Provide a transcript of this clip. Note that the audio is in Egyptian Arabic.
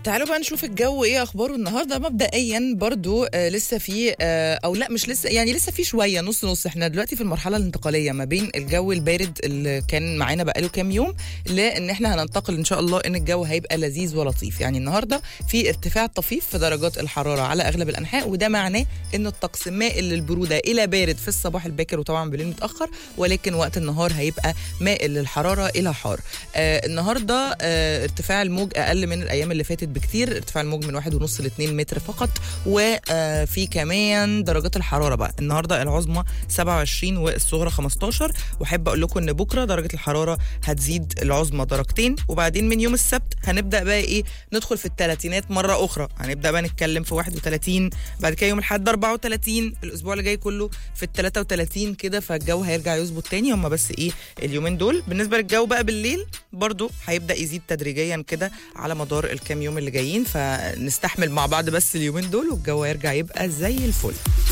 تعالوا بقى نشوف الجو ايه اخباره النهارده مبدئيا برضو آه لسه في آه او لا مش لسه يعني لسه في شويه نص نص احنا دلوقتي في المرحله الانتقاليه ما بين الجو البارد اللي كان معانا بقاله كام يوم لان احنا هننتقل ان شاء الله ان الجو هيبقى لذيذ ولطيف يعني النهارده في ارتفاع طفيف في درجات الحراره على اغلب الانحاء وده معناه ان الطقس مائل للبروده الى بارد في الصباح الباكر وطبعا بالليل متاخر ولكن وقت النهار هيبقى مائل للحراره الى حار آه النهارده آه ارتفاع الموج اقل من الايام اللي فاتت بكتير ارتفاع الموج من واحد ونص ل 2 متر فقط وفي كمان درجات الحراره بقى النهارده العظمى 27 والصغرى 15 واحب اقول لكم ان بكره درجه الحراره هتزيد العظمى درجتين وبعدين من يوم السبت هنبدا بقى ايه ندخل في الثلاثينات مره اخرى هنبدا بقى نتكلم في 31 بعد كده يوم الاحد 34 الاسبوع اللي جاي كله في ال 33 كده فالجو هيرجع يظبط تاني هم بس ايه اليومين دول بالنسبه للجو بقى بالليل برضو هيبدا يزيد تدريجيا كده على مدار الكام يوم اللي جايين فنستحمل مع بعض بس اليومين دول والجو هيرجع يبقى زي الفل